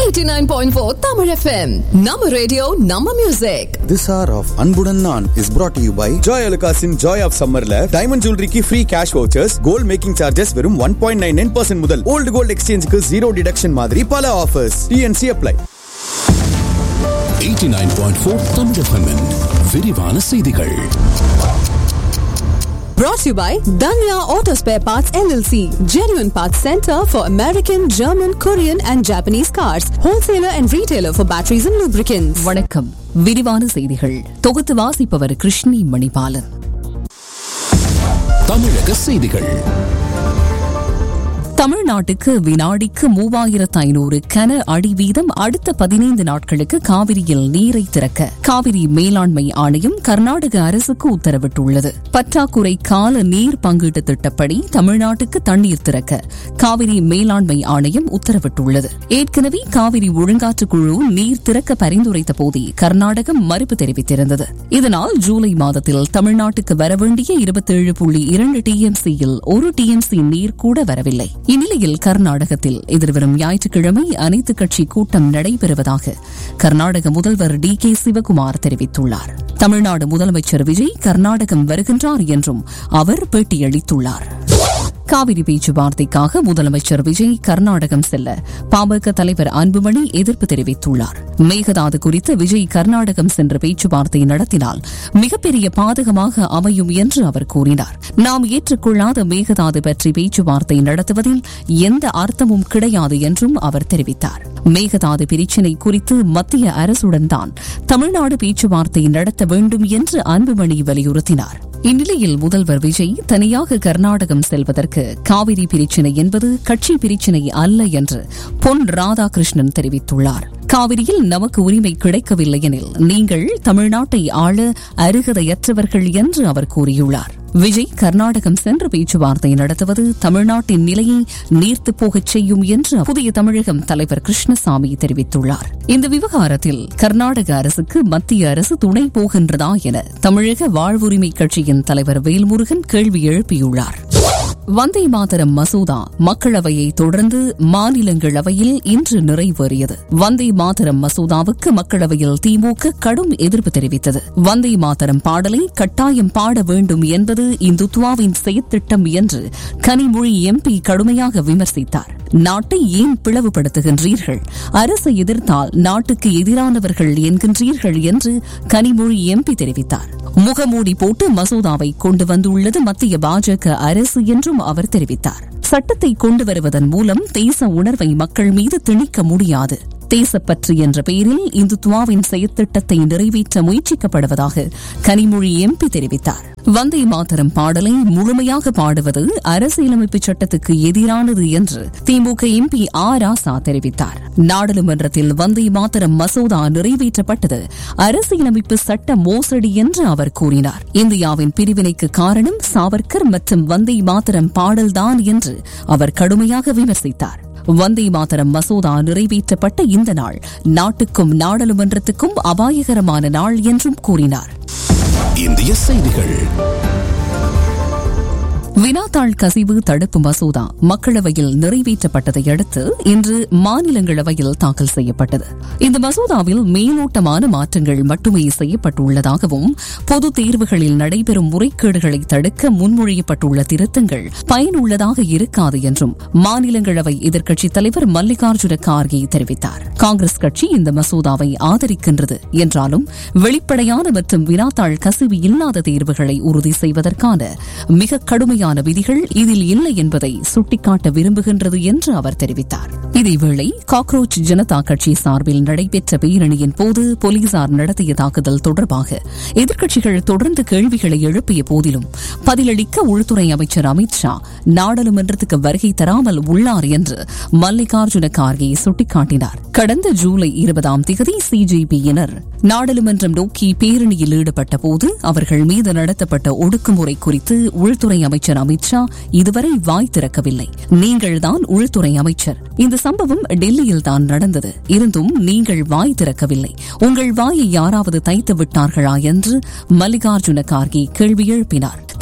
89.4 Tamil FM. Nama radio, Nama music. This hour of அன்புடன் நான் is brought to you by joy அலுகாஸின் joy of சம்மர்ல diamond ஜுவல்லரிக்கு free cash vouchers gold making charges வெறும் one point nine nine percent முதல் old gold எக்ஸ்சேஞ்சுக்கு zero deduction மாதிரி பல ஆஃபர்ஸ் டிஎன்சி அப்ளை 89.4 தமிழ் எஃப்எம்மின் விரிவான செய்திகள் Brought to you by Danya Auto Spare Parts LLC. Genuine Parts Center for American, German, Korean and Japanese cars. Wholesaler and retailer for batteries and lubricants. வணக்கம் விரிவான செய்திகள் தொகுத்து வாசிப்பவர் கிருஷ்ணி மணிபாலன் தமிழக செய்திகள் தமிழ்நாட்டுக்கு வினாடிக்கு மூவாயிரத்து ஐநூறு கன அடி வீதம் அடுத்த பதினைந்து நாட்களுக்கு காவிரியில் நீரை திறக்க காவிரி மேலாண்மை ஆணையம் கர்நாடக அரசுக்கு உத்தரவிட்டுள்ளது பற்றாக்குறை கால நீர் பங்கீட்டு திட்டப்படி தமிழ்நாட்டுக்கு தண்ணீர் திறக்க காவிரி மேலாண்மை ஆணையம் உத்தரவிட்டுள்ளது ஏற்கனவே காவிரி ஒழுங்காற்றுக் குழு நீர் திறக்க பரிந்துரைத்த போதே கர்நாடகம் மறுப்பு தெரிவித்திருந்தது இதனால் ஜூலை மாதத்தில் தமிழ்நாட்டுக்கு வரவேண்டிய இருபத்தேழு புள்ளி இரண்டு டிஎம்சியில் ஒரு டிஎம்சி நீர் கூட வரவில்லை இந்நிலையில் கர்நாடகத்தில் எதிர்வரும் ஞாயிற்றுக்கிழமை அனைத்துக் கட்சி கூட்டம் நடைபெறுவதாக கர்நாடக முதல்வர் டி கே சிவகுமார் தெரிவித்துள்ளார் தமிழ்நாடு முதலமைச்சர் விஜய் கர்நாடகம் வருகின்றார் என்றும் அவர் பேட்டியளித்துள்ளார் காவிரி பேச்சுவார்த்தைக்காக முதலமைச்சர் விஜய் கர்நாடகம் செல்ல பாமக தலைவர் அன்புமணி எதிர்ப்பு தெரிவித்துள்ளார் மேகதாது குறித்து விஜய் கர்நாடகம் சென்று பேச்சுவார்த்தை நடத்தினால் மிகப்பெரிய பாதகமாக அமையும் என்று அவர் கூறினார் நாம் ஏற்றுக்கொள்ளாத மேகதாது பற்றி பேச்சுவார்த்தை நடத்துவதில் எந்த அர்த்தமும் கிடையாது என்றும் அவர் தெரிவித்தார் மேகதாது பிரச்சினை குறித்து மத்திய அரசுடன் தான் தமிழ்நாடு பேச்சுவார்த்தை நடத்த வேண்டும் என்று அன்புமணி வலியுறுத்தினார் இந்நிலையில் முதல்வர் விஜய் தனியாக கர்நாடகம் செல்வதற்கு காவிரி பிரச்சினை என்பது கட்சி பிரச்சினை அல்ல என்று பொன் ராதாகிருஷ்ணன் தெரிவித்துள்ளார் காவிரியில் நமக்கு உரிமை கிடைக்கவில்லை எனில் நீங்கள் தமிழ்நாட்டை ஆள அருகதையற்றவர்கள் என்று அவர் கூறியுள்ளார் விஜய் கர்நாடகம் சென்று பேச்சுவார்த்தை நடத்துவது தமிழ்நாட்டின் நிலையை நீர்த்து போகச் செய்யும் என்று புதிய தமிழகம் தலைவர் கிருஷ்ணசாமி தெரிவித்துள்ளார் இந்த விவகாரத்தில் கர்நாடக அரசுக்கு மத்திய அரசு துணை போகின்றதா என தமிழக வாழ்வுரிமை கட்சியின் தலைவர் வேல்முருகன் கேள்வி எழுப்பியுள்ளார் வந்தே மாதரம் மசோதா மக்களவையை தொடர்ந்து மாநிலங்களவையில் இன்று நிறைவேறியது வந்தே மாதரம் மசோதாவுக்கு மக்களவையில் திமுக கடும் எதிர்ப்பு தெரிவித்தது வந்தே மாதரம் பாடலை கட்டாயம் பாட வேண்டும் என்பது இந்துத்வாவின் செயற்திட்டம் என்று கனிமொழி எம்பி கடுமையாக விமர்சித்தார் நாட்டை ஏன் பிளவுபடுத்துகின்றீர்கள் அரசை எதிர்த்தால் நாட்டுக்கு எதிரானவர்கள் என்கின்றீர்கள் என்று கனிமொழி எம்பி தெரிவித்தார் முகமூடி போட்டு மசோதாவை கொண்டு வந்துள்ளது மத்திய பாஜக அரசு என்றும் அவர் தெரிவித்தார் சட்டத்தை கொண்டு வருவதன் மூலம் தேச உணர்வை மக்கள் மீது திணிக்க முடியாது தேசப்பற்று என்ற பெயரில் இந்துத்வாவின் செயற்திட்டத்தை நிறைவேற்ற முயற்சிக்கப்படுவதாக கனிமொழி எம்பி தெரிவித்தார் வந்தே மாதரம் பாடலை முழுமையாக பாடுவது அரசியலமைப்பு சட்டத்துக்கு எதிரானது என்று திமுக எம்பி ஆ ராசா தெரிவித்தார் நாடாளுமன்றத்தில் வந்தே மாதரம் மசோதா நிறைவேற்றப்பட்டது அரசியலமைப்பு சட்ட மோசடி என்று அவர் கூறினார் இந்தியாவின் பிரிவினைக்கு காரணம் சாவர்கர் மற்றும் வந்தே மாதரம் பாடல்தான் என்று அவர் கடுமையாக விமர்சித்தார் வந்தே மாதரம் மசோதா நிறைவேற்றப்பட்ட இந்த நாள் நாட்டுக்கும் நாடாளுமன்றத்துக்கும் அபாயகரமான நாள் என்றும் கூறினார் இந்திய செய்திகள் வினாத்தாள் கசிவு தடுப்பு மசோதா மக்களவையில் நிறைவேற்றப்பட்டதை அடுத்து இன்று மாநிலங்களவையில் தாக்கல் செய்யப்பட்டது இந்த மசோதாவில் மேலோட்டமான மாற்றங்கள் மட்டுமே செய்யப்பட்டுள்ளதாகவும் பொது தேர்வுகளில் நடைபெறும் முறைகேடுகளை தடுக்க முன்மொழியப்பட்டுள்ள திருத்தங்கள் பயனுள்ளதாக இருக்காது என்றும் மாநிலங்களவை எதிர்க்கட்சித் தலைவர் மல்லிகார்ஜுன கார்கே தெரிவித்தார் காங்கிரஸ் கட்சி இந்த மசோதாவை ஆதரிக்கின்றது என்றாலும் வெளிப்படையான மற்றும் வினாத்தாள் கசிவு இல்லாத தேர்வுகளை உறுதி செய்வதற்கான மிக கடுமையான விதிகள் இதில் இல்லை என்பதை சுட்டிக்காட்ட விரும்புகின்றது என்று அவர் தெரிவித்தார் இதேவேளை காக்ரோச் ஜனதா கட்சி சார்பில் நடைபெற்ற பேரணியின் போது போலீசார் நடத்திய தாக்குதல் தொடர்பாக எதிர்க்கட்சிகள் தொடர்ந்து கேள்விகளை எழுப்பிய போதிலும் பதிலளிக்க உள்துறை அமைச்சர் அமித் ஷா நாடாளுமன்றத்துக்கு வருகை தராமல் உள்ளார் என்று மல்லிகார்ஜுன கார்கே சுட்டிக்காட்டினார் கடந்த ஜூலை இருபதாம் தேதி சிஜிபியினர் நாடாளுமன்றம் நோக்கி பேரணியில் ஈடுபட்ட போது அவர்கள் மீது நடத்தப்பட்ட ஒடுக்குமுறை குறித்து உள்துறை அமைச்சர் அமித் ஷா இதுவரை வாய் திறக்கவில்லை நீங்கள்தான் உள்துறை அமைச்சர் இந்த சம்பவம் டெல்லியில் தான் நடந்தது இருந்தும் நீங்கள் வாய் திறக்கவில்லை உங்கள் வாயை யாராவது தைத்து விட்டார்களா என்று மல்லிகார்ஜுன கார்கே கேள்வி எழுப்பினார்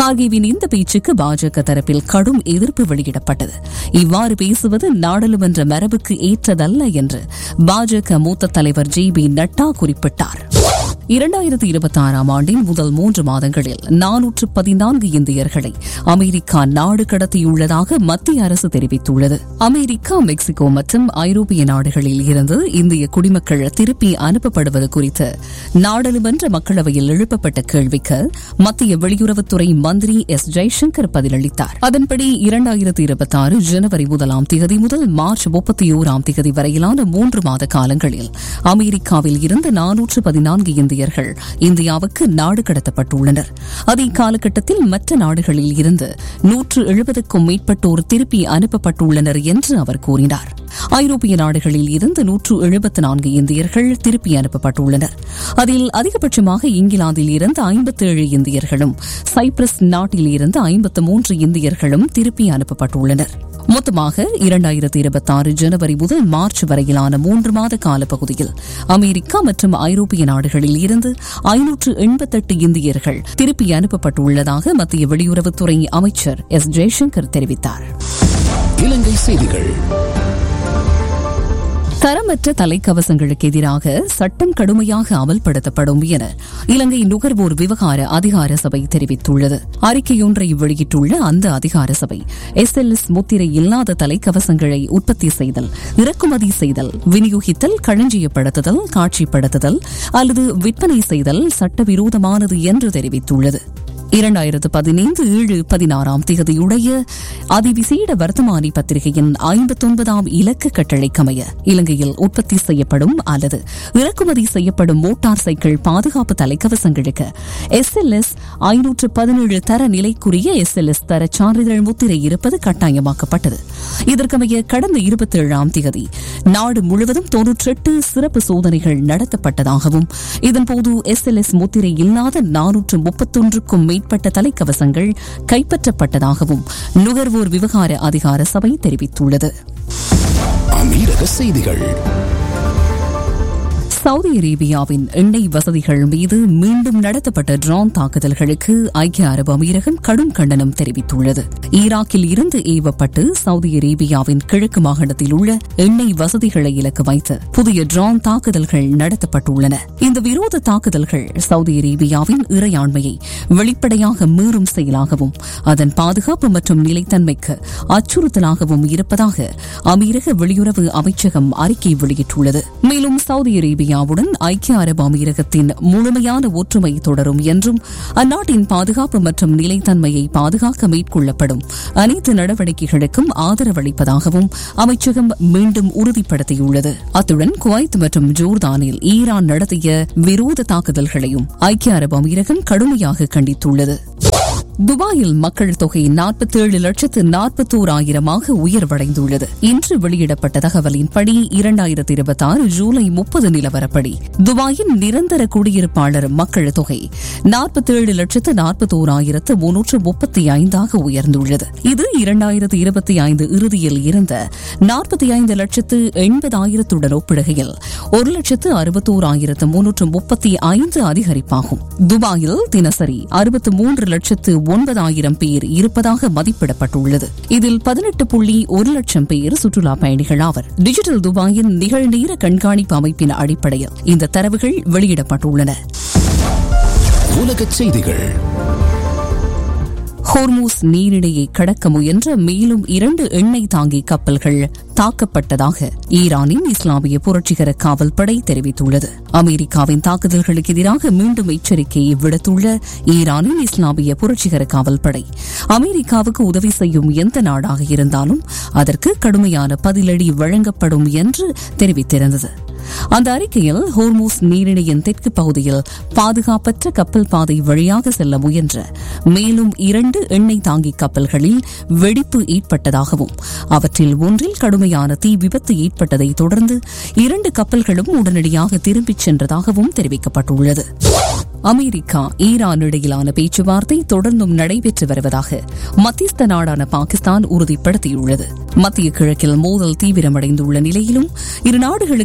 கார்கேவின் இந்த பேச்சுக்கு பாஜக தரப்பில் கடும் எதிர்ப்பு வெளியிடப்பட்டது இவ்வாறு பேசுவது நாடாளுமன்ற மரபுக்கு ஏற்றதல்ல என்று பாஜக மூத்த தலைவர் ஜே பி நட்டா குறிப்பிட்டார் இரண்டாயிரத்தி இருபத்தி ஆறாம் ஆண்டின் முதல் மூன்று மாதங்களில் நானூற்று பதினான்கு இந்தியர்களை அமெரிக்கா நாடு கடத்தியுள்ளதாக மத்திய அரசு தெரிவித்துள்ளது அமெரிக்கா மெக்சிகோ மற்றும் ஐரோப்பிய நாடுகளில் இருந்து இந்திய குடிமக்கள் திருப்பி அனுப்பப்படுவது குறித்து நாடாளுமன்ற மக்களவையில் எழுப்பப்பட்ட கேள்விக்கு மத்திய வெளியுறவுத்துறை மந்திரி எஸ் ஜெய்சங்கர் பதிலளித்தார் அதன்படி இரண்டாயிரத்தி இருபத்தி ஆறு ஜனவரி முதலாம் தேதி முதல் மார்ச் முப்பத்தி ஓராம் தேதி வரையிலான மூன்று மாத காலங்களில் அமெரிக்காவில் இருந்து நானூற்று பதினான்கு இந்தியர்கள் இந்தியாவுக்கு நாடு கடத்தப்பட்டுள்ளனர் அதே காலகட்டத்தில் மற்ற நாடுகளில் இருந்து நூற்று எழுபதுக்கும் மேற்பட்டோர் திருப்பி அனுப்பப்பட்டுள்ளனர் என்று அவர் கூறினார் ஐரோப்பிய நாடுகளில் இருந்து நூற்று எழுபத்து நான்கு இந்தியர்கள் திருப்பி அனுப்பப்பட்டுள்ளனர் அதில் அதிகபட்சமாக இங்கிலாந்தில் இருந்து ஐம்பத்தேழு இந்தியர்களும் சைப்ரஸ் நாட்டில் இருந்து ஐம்பத்து மூன்று இந்தியர்களும் திருப்பி அனுப்பப்பட்டுள்ளனர் மொத்தமாக இரண்டாயிரத்தி இருபத்தி ஆறு ஜனவரி முதல் மார்ச் வரையிலான மூன்று மாத காலப்பகுதியில் அமெரிக்கா மற்றும் ஐரோப்பிய நாடுகளில் இருந்து ஐநூற்று எண்பத்தெட்டு இந்தியர்கள் திருப்பி அனுப்பப்பட்டுள்ளதாக மத்திய வெளியுறவுத்துறை அமைச்சர் எஸ் ஜெய்சங்கர் தெரிவித்தார் இலங்கை செய்திகள் தரமற்ற தலைக்கவசங்களுக்கு எதிராக சட்டம் கடுமையாக அமல்படுத்தப்படும் என இலங்கை நுகர்வோர் விவகார அதிகார சபை தெரிவித்துள்ளது அறிக்கையொன்றை வெளியிட்டுள்ள அந்த அதிகார சபை எஸ் எல் எஸ் முத்திரை இல்லாத தலைக்கவசங்களை உற்பத்தி செய்தல் இறக்குமதி செய்தல் விநியோகித்தல் களஞ்சியப்படுத்துதல் காட்சிப்படுத்துதல் அல்லது விற்பனை செய்தல் சட்டவிரோதமானது என்று தெரிவித்துள்ளது இரண்டாயிரத்து பதினைந்து ஏழு பதினாறாம் தேதியுடைய அதிவிசேட வர்த்தமானி பத்திரிகையின் ஐம்பத்தொன்பதாம் இலக்க கட்டளைக்கமைய இலங்கையில் உற்பத்தி செய்யப்படும் அல்லது இறக்குமதி செய்யப்படும் மோட்டார் சைக்கிள் பாதுகாப்பு தலைக்கவசங்களுக்கு எஸ் எல் எஸ் ஐநூற்று பதினேழு தர நிலைக்குரிய எஸ் எல் எஸ் தர சான்றிதழ் முத்திரை இருப்பது கட்டாயமாக்கப்பட்டது இதற்கமைய கடந்த இருபத்தி ஏழாம் தேதி நாடு முழுவதும் தொன்னூற்றெட்டு சிறப்பு சோதனைகள் நடத்தப்பட்டதாகவும் இதன்போது எஸ் எல் எஸ் முத்திரை இல்லாத நானூற்று முப்பத்தொன்றுக்கும் மேற்பட்ட தலைக்கவசங்கள் கைப்பற்றப்பட்டதாகவும் நுகர்வோர் விவகார அதிகார சபை தெரிவித்துள்ளது அமீரக செய்திகள் சவுதி அரேபியாவின் எண்ணெய் வசதிகள் மீது மீண்டும் நடத்தப்பட்ட ட்ரோன் தாக்குதல்களுக்கு ஐக்கிய அரபு அமீரகம் கடும் கண்டனம் தெரிவித்துள்ளது ஈராக்கில் இருந்து ஏவப்பட்டு சவுதி அரேபியாவின் கிழக்கு மாகாணத்தில் உள்ள எண்ணெய் வசதிகளை இலக்கு வைத்து புதிய ட்ரோன் தாக்குதல்கள் நடத்தப்பட்டுள்ளன இந்த விரோத தாக்குதல்கள் சவுதி அரேபியாவின் இறையாண்மையை வெளிப்படையாக மீறும் செயலாகவும் அதன் பாதுகாப்பு மற்றும் நிலைத்தன்மைக்கு அச்சுறுத்தலாகவும் இருப்பதாக அமீரக வெளியுறவு அமைச்சகம் அறிக்கை வெளியிட்டுள்ளது மேலும் சவுதி அரேபியா இந்தியாவுடன் ஐக்கிய அரபு அமீரகத்தின் முழுமையான ஒற்றுமை தொடரும் என்றும் அந்நாட்டின் பாதுகாப்பு மற்றும் நிலைத்தன்மையை பாதுகாக்க மேற்கொள்ளப்படும் அனைத்து நடவடிக்கைகளுக்கும் ஆதரவளிப்பதாகவும் அமைச்சகம் மீண்டும் உறுதிப்படுத்தியுள்ளது அத்துடன் குவைத் மற்றும் ஜோர்தானில் ஈரான் நடத்திய விரோத தாக்குதல்களையும் ஐக்கிய அரபு அமீரகம் கடுமையாக கண்டித்துள்ளது துபாயில் மக்கள் தொகை நாற்பத்தேழு லட்சத்து நாற்பத்தோராயிரமாக உயர்வடைந்துள்ளது இன்று வெளியிடப்பட்ட தகவலின்படி இரண்டாயிரத்தி இருபத்தி ஆறு ஜூலை முப்பது நிலவரப்படி துபாயின் நிரந்தர குடியிருப்பாளர் மக்கள் தொகை நாற்பத்தேழு லட்சத்து நாற்பத்தோராயிரத்து முன்னூற்று முப்பத்தி ஐந்தாக உயர்ந்துள்ளது இது இரண்டாயிரத்தி இருபத்தி ஐந்து இறுதியில் இருந்த நாற்பத்தி ஐந்து லட்சத்து எண்பதாயிரத்துடன் ஒப்பிடுகையில் ஒரு லட்சத்து அறுபத்தோராயிரத்து முன்னூற்று முப்பத்தி ஐந்து அதிகரிப்பாகும் துபாயில் தினசரி அறுபத்து மூன்று லட்சத்து ஒன்பதாயிரம் பேர் இருப்பதாக மதிப்பிடப்பட்டுள்ளது இதில் பதினெட்டு புள்ளி ஒரு லட்சம் பேர் சுற்றுலா பயணிகள் ஆவர் டிஜிட்டல் துபாயின் நிகழ்நேர கண்காணிப்பு அமைப்பின் அடிப்படையில் இந்த தரவுகள் வெளியிடப்பட்டுள்ளன உலகச் செய்திகள் ஹோர்மூஸ் நீரிணையை கடக்க முயன்ற மேலும் இரண்டு எண்ணெய் தாங்கி கப்பல்கள் தாக்கப்பட்டதாக ஈரானின் இஸ்லாமிய புரட்சிகர காவல்படை தெரிவித்துள்ளது அமெரிக்காவின் தாக்குதல்களுக்கு எதிராக மீண்டும் எச்சரிக்கையை விடுத்துள்ள ஈரானின் இஸ்லாமிய புரட்சிகர காவல்படை அமெரிக்காவுக்கு உதவி செய்யும் எந்த நாடாக இருந்தாலும் அதற்கு கடுமையான பதிலடி வழங்கப்படும் என்று தெரிவித்திருந்தது அந்த அறிக்கையில் ஹோர்மூஸ் நீரிணையின் தெற்கு பகுதியில் பாதுகாப்பற்ற கப்பல் பாதை வழியாக செல்ல முயன்ற மேலும் இரண்டு எண்ணெய் தாங்கி கப்பல்களில் வெடிப்பு ஏற்பட்டதாகவும் அவற்றில் ஒன்றில் கடுமையான தீ விபத்து ஏற்பட்டதை தொடர்ந்து இரண்டு கப்பல்களும் உடனடியாக திரும்பிச் சென்றதாகவும் தெரிவிக்கப்பட்டுள்ளது அமெரிக்கா ஈரான் இடையிலான பேச்சுவார்த்தை தொடர்ந்தும் நடைபெற்று வருவதாக மத்தியஸ்த நாடான பாகிஸ்தான் உறுதிப்படுத்தியுள்ளது மத்திய கிழக்கில் மோதல் தீவிரமடைந்துள்ள நிலையிலும் இரு நாடுகளுக்கும் இடையிலான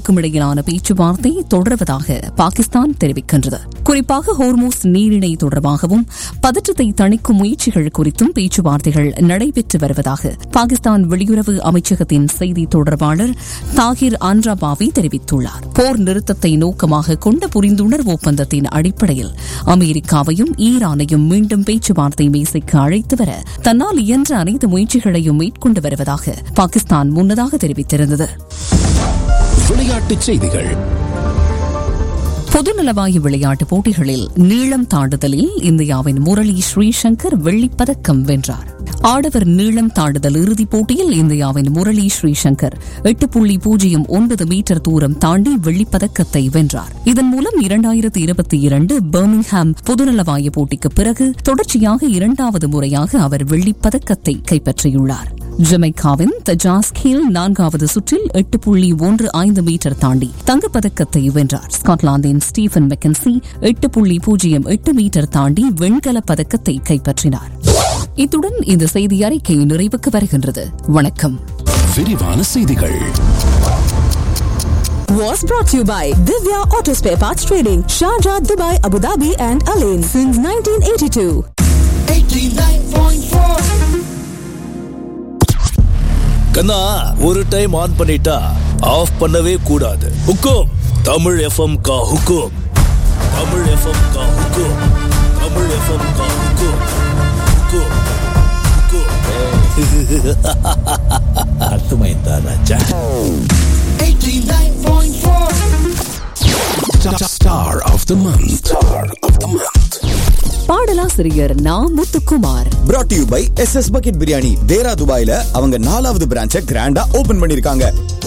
இடையிலான பேச்சுவார்த்தை தொடர்வதாக பாகிஸ்தான் தெரிவிக்கின்றது குறிப்பாக ஹோர்மோஸ் நீரிணை தொடர்பாகவும் பதற்றத்தை தணிக்கும் முயற்சிகள் குறித்தும் பேச்சுவார்த்தைகள் நடைபெற்று வருவதாக பாகிஸ்தான் வெளியுறவு அமைச்சகத்தின் செய்தி தொடர்பாளர் தாகிர் அன்ராபாவி தெரிவித்துள்ளார் போர் நிறுத்தத்தை நோக்கமாக கொண்ட புரிந்துணர்வு ஒப்பந்தத்தின் அடிப்படையில் அமெரிக்காவையும் ஈரானையும் மீண்டும் பேச்சுவார்த்தை மேசைக்கு அழைத்து வர தன்னால் இயன்ற அனைத்து முயற்சிகளையும் மேற்கொண்டு வருவதாக பாகிஸ்தான் முன்னதாக தெரிவித்திருந்தது விளையாட்டுச் செய்திகள் பொதுநலவாயு விளையாட்டுப் போட்டிகளில் நீளம் தாண்டுதலில் இந்தியாவின் முரளி ஸ்ரீசங்கர் வெள்ளிப்பதக்கம் வென்றார் ஆடவர் நீளம் தாண்டுதல் இறுதிப் போட்டியில் இந்தியாவின் முரளி ஸ்ரீசங்கர் எட்டு புள்ளி பூஜ்ஜியம் ஒன்பது மீட்டர் தூரம் தாண்டி வெள்ளிப்பதக்கத்தை வென்றார் இதன் மூலம் இரண்டாயிரத்தி இருபத்தி இரண்டு பர்மிங்ஹாம் பொதுநலவாயு போட்டிக்கு பிறகு தொடர்ச்சியாக இரண்டாவது முறையாக அவர் வெள்ளிப்பதக்கத்தை கைப்பற்றியுள்ளார் ஜமைக்காவின் தஜாஸ் கீல் நான்காவது சுற்றில் எட்டு புள்ளி ஒன்று ஐந்து மீட்டர் தாண்டி தங்கப்பதக்கத்தை வென்றார் ஸ்காட்லாந்தின் ஸ்டீஃபன் மெக்கன்சி எட்டு புள்ளி பூஜ்ஜியம் எட்டு மீட்டர் தாண்டி வெண்கலப் பதக்கத்தை கைப்பற்றினார் இத்துடன் இந்த செய்தி அறிக்கை நிறைவுக்கு வருகின்றது வணக்கம் விரிவான செய்திகள் Was brought to you by Divya Auto Spare Parts Trading, Sharjah, Dubai, Abu Dhabi, and Alain since 1982. கண்ணா ஒரு டைம் ஆன் பண்ணிட்டா ஆஃப் பண்ணவே கூடாது ஹுக்கும் தமிழ் எஃப்எம் கா ஹுக்கும் தமிழ் எஃப்எம் கா ஹுக்கும் தமிழ் எஃப்எம் கா ஹுக்கும் ஹுக்கும் ஹுக்கும் அர்த்தமைந்தா ராஜா Star of the month. Star of the month. பாடலாசிரியர் Na Muthukumar brought to you by S S bucket biryani தேரா துபாயில அவங்க நாலாவது பிரான்ச்சை கிராண்டா ஓபன் பண்ணிருக்காங்க